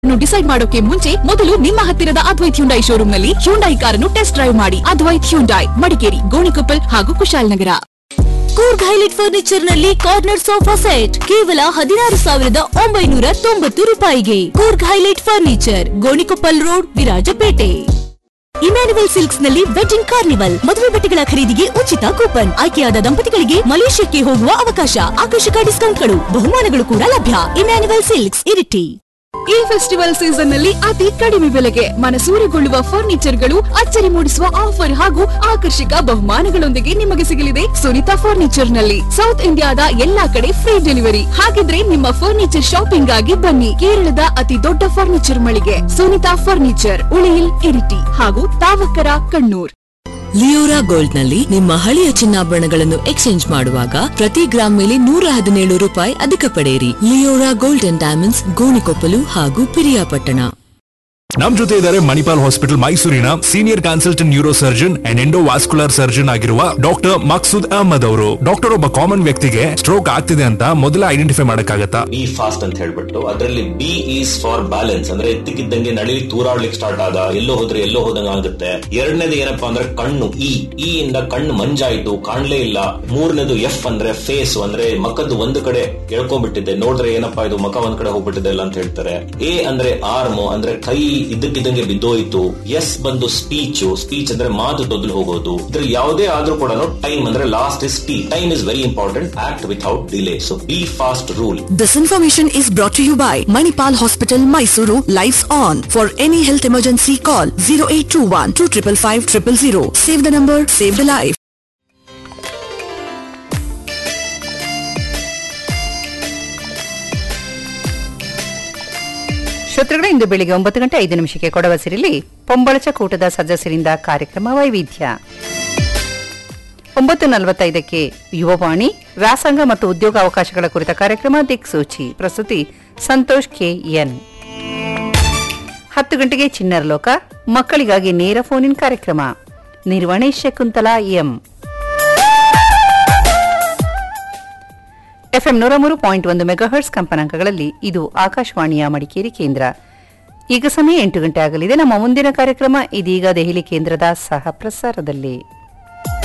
Decide ಮಾಡೋಕೆ ಮುಂಚೆ ಮೊದಲು ನಿಮ್ಮ ಹತ್ತಿರದ ಅದ್ವೈತ್ ಹ್ಯುಂಡೈ ಶೋರೂಮ್ ನಲ್ಲಿ ಹ್ಯುಂಡೈ ಕಾರನ್ನು ಟೆಸ್ಟ್ ಡ್ರೈವ್ ಮಾಡಿ ಅದ್ವೈತ್ ಹ್ಯುಂಡೈ ಮಡಿಕೇರಿ ಗೋಣಿಕೊಪ್ಪಲ್ ಹಾಗೂ ಕುಶಾಲನಗರ ಕೂರ್ಗ್ ಹೈಲೈಟ್ ಫರ್ನಿಚರ್ ನಲ್ಲಿ ಕಾರ್ನರ್ ಸೋಫಾ ಸೆಟ್ ಕೇವಲ ಹದಿನಾರು ಸಾವಿರದ ಒಂಬೈನೂರ ತೊಂಬತ್ತು ರೂಪಾಯಿಗೆ Coorg highlight furniture Gonikoppal road Virajpet Emmanuel silks ನಲ್ಲಿ ವೆಡ್ಡಿಂಗ್ ಕಾರ್ನಿವಲ್ ಮದುವೆ ಬಟ್ಟೆಗಳ ಖರೀದಿಗೆ ಉಚಿತ ಕೂಪನ್ ಆಯ್ಕೆಯಾದ ದಂಪತಿಗಳಿಗೆ ಮಲೇಷ್ಯಾಕ್ಕೆ ಹೋಗುವ ಅವಕಾಶ ಆಕರ್ಷಕ ಡಿಸ್ಕೌಂಟ್ಗಳು ಬಹುಮಾನಗಳು ಕೂಡ ಲಭ್ಯ ಇಮ್ಯಾನುವಲ್ ಸಿಲ್ಕ್ಸ್ ಇರಿಟಿ ಈ ಫೆಸ್ಟಿವಲ್ ಸೀಸನ್ ನಲ್ಲಿ ಅತಿ ಕಡಿಮೆ ಬೆಲೆಗೆ ಮನಸೂರೆಗೊಳ್ಳುವ ಫರ್ನಿಚರ್ಗಳು ಅಚ್ಚರಿ ಮೂಡಿಸುವ ಆಫರ್ ಹಾಗೂ ಆಕರ್ಷಕ ಬಹುಮಾನಗಳೊಂದಿಗೆ ನಿಮಗೆ ಸಿಗಲಿದೆ ಸುನಿತಾ ಫರ್ನಿಚರ್ ನಲ್ಲಿ ಸೌತ್ ಇಂಡಿಯಾದ ಎಲ್ಲಾ ಕಡೆ ಫ್ರೀ ಡೆಲಿವರಿ ಹಾಗಿದ್ರೆ ನಿಮ್ಮ ಫರ್ನಿಚರ್ ಶಾಪಿಂಗ್ ಆಗಿ ಬನ್ನಿ ಕೇರಳದ ಅತಿ ದೊಡ್ಡ ಫರ್ನಿಚರ್ ಮಳಿಗೆ ಸುನಿತಾ ಫರ್ನಿಚರ್ ಉಳಿಯಿಲ್ ಇರಿಟಿ ಹಾಗೂ ತಾವಕ್ಕರ ಕಣ್ಣೂರ್ ಲಿಯೋರಾ ಗೋಲ್ಡ್ ನಲ್ಲಿ ನಿಮ್ಮ ಹಳೆಯ ಚಿನ್ನಾಭರಣಗಳನ್ನು ಎಕ್ಸ್ಚೇಂಜ್ ಮಾಡುವಾಗ ಪ್ರತಿ ಗ್ರಾಮ್ ಮೇಲೆ ನೂರ ಹದಿನೇಳು ರೂಪಾಯಿ ಅಧಿಕ ಪಡೆಯಿರಿ Leora gold and diamonds Gonikoppal ಹಾಗೂ ಪಿರಿಯಾಪಟ್ಟಣ ನಮ್ ಜೊತೆ ಇದ್ದಾರೆ ಮಣಿಪಾಲ್ ಹಾಸ್ಪಿಟಲ್ ಮೈಸೂರಿನ senior consultant neuro surgeon and endovascular surgeon ಆಗಿರುವ ಡಾಕ್ಟರ್ ಮಕ್ಸೂದ್ ಅಹಮದ್ ಅವರು ಡಾಕ್ಟರ್ ಒಬ್ಬ ಕಾಮನ್ ವ್ಯಕ್ತಿಗೆ ಸ್ಟ್ರೋಕ್ ಆಗ್ತಿದೆ ಅಂತ ಮೊದಲ ಐಡೆಂಟಿಫೈ ಮಾಡಕ್ಕಾಗತ್ತಾ ಬಿ ಫಾಸ್ಟ್ ಅಂತ ಹೇಳ್ಬಿಟ್ಟು ಅದರಲ್ಲಿ ಬಿ ಈಸ್ ಫಾರ್ ಬ್ಯಾಲೆನ್ಸ್ ಅಂದ್ರೆ ಎತ್ತಿಕ್ಕಿದ್ದಂಗೆ ನಳಿಲಿ ತೂರಾಡ್ಲಿಕ್ಕೆ ಸ್ಟಾರ್ಟ್ ಆದ ಎಲ್ಲೋ ಹೋದ್ರೆ ಎಲ್ಲೋ ಹೋದಂಗ ಆಗುತ್ತೆ ಎರಡನೇದು ಏನಪ್ಪಾ ಅಂದ್ರೆ ಕಣ್ಣು ಇ ಇ ಇಂದ ಕಣ್ಣು ಮಂಜಾಯ್ತು ಕಾಣ್ಲೇ ಇಲ್ಲ ಮೂರನೇದು ಎಫ್ ಅಂದ್ರೆ ಫೇಸ್ ಅಂದ್ರೆ ಮಕ್ಕದ್ದು ಒಂದು ಕಡೆ ಎಳ್ಕೊಂಡ್ಬಿಟ್ಟಿದೆ ನೋಡಿದ್ರೆ ಏನಪ್ಪಾ ಇದು ಮಕ ಒಂದ್ ಕಡೆ ಹೋಗ್ಬಿಟ್ಟಿದೆ ಇಲ್ಲ ಅಂತ ಹೇಳ್ತಾರೆ ಎ ಅಂದ್ರೆ ಆರ್ಮ್ ಅಂದ್ರೆ ಕೈ ಇದ್ದಕ್ಕಿದ್ದಂಗೆ ಬಿದ್ದೋಯ್ತು ಎಸ್ ಬಂದು ಸ್ಪೀಚ್ ಸ್ಪೀಚ್ ಅಂದ್ರೆ ಮಾತು ತೊದಲು ಹೋಗೋದು ಇದ್ರಲ್ಲಿ ಯಾವುದೇ ಆದ್ರೂ ಕೂಡ ಟೈಮ್ ಅಂದ್ರೆ last is T time is very important act without delay so be fast rule This information is brought to you by Manipal Hospital, Mysuru. Lives on. For any health emergency, call 0821 255 000. Save the number, save the life. ಶ್ರೋತೃಗಳೇ ಇಂದು ಬೆಳಿಗ್ಗೆ ಒಂಬತ್ತು ಗಂಟೆ ಐದು ನಿಮಿಷಕ್ಕೆ ಕೊಡವಸಿರಲ್ಲಿ ಪೊಂಬಳಚ ಕೂಟದ ಸದಸ್ಯರಿಂದ ಕಾರ್ಯಕ್ರಮ ವೈವಿಧ್ಯ ಒಂಬತ್ತು ನಲವತ್ತೈದಕ್ಕೆ ಯುವವಾಣಿ ವ್ಯಾಸಂಗ ಮತ್ತು ಉದ್ಯೋಗ ಅವಕಾಶಗಳ ಕುರಿತ ಕಾರ್ಯಕ್ರಮ ದಿಕ್ಸೂಚಿ ಪ್ರಸ್ತುತಿ ಸಂತೋಷ್ ಕೆ ಎನ್ ಹತ್ತು ಗಂಟೆಗೆ ಚಿನ್ನರ ಲೋಕ ಮಕ್ಕಳಿಗಾಗಿ ನೇರ ಫೋನಿನ್ ಕಾರ್ಯಕ್ರಮ ನಿರ್ವಹಣೆ ಶಕುಂತಲಾ ಎಂ ಎಫ್ಎಂ ನೂರ ಮೂರು ಪಾಯಿಂಟ್ ಒಂದು ಮೆಗಾಹರ್ಟ್ಸ್ ಕಂಪನಾಂಕಗಳಲ್ಲಿ ಇದು ಆಕಾಶವಾಣಿಯ ಮಡಿಕೇರಿ ಕೇಂದ್ರ ಈಗ ಸಮಯ ಎಂಟು ಗಂಟೆ ಆಗಲಿದೆ ನಮ್ಮ ಮುಂದಿನ ಕಾರ್ಯಕ್ರಮ ಇದೀಗ ದೆಹಲಿ ಕೇಂದ್ರದ ಸಹ ಪ್ರಸಾರದಲ್ಲಿ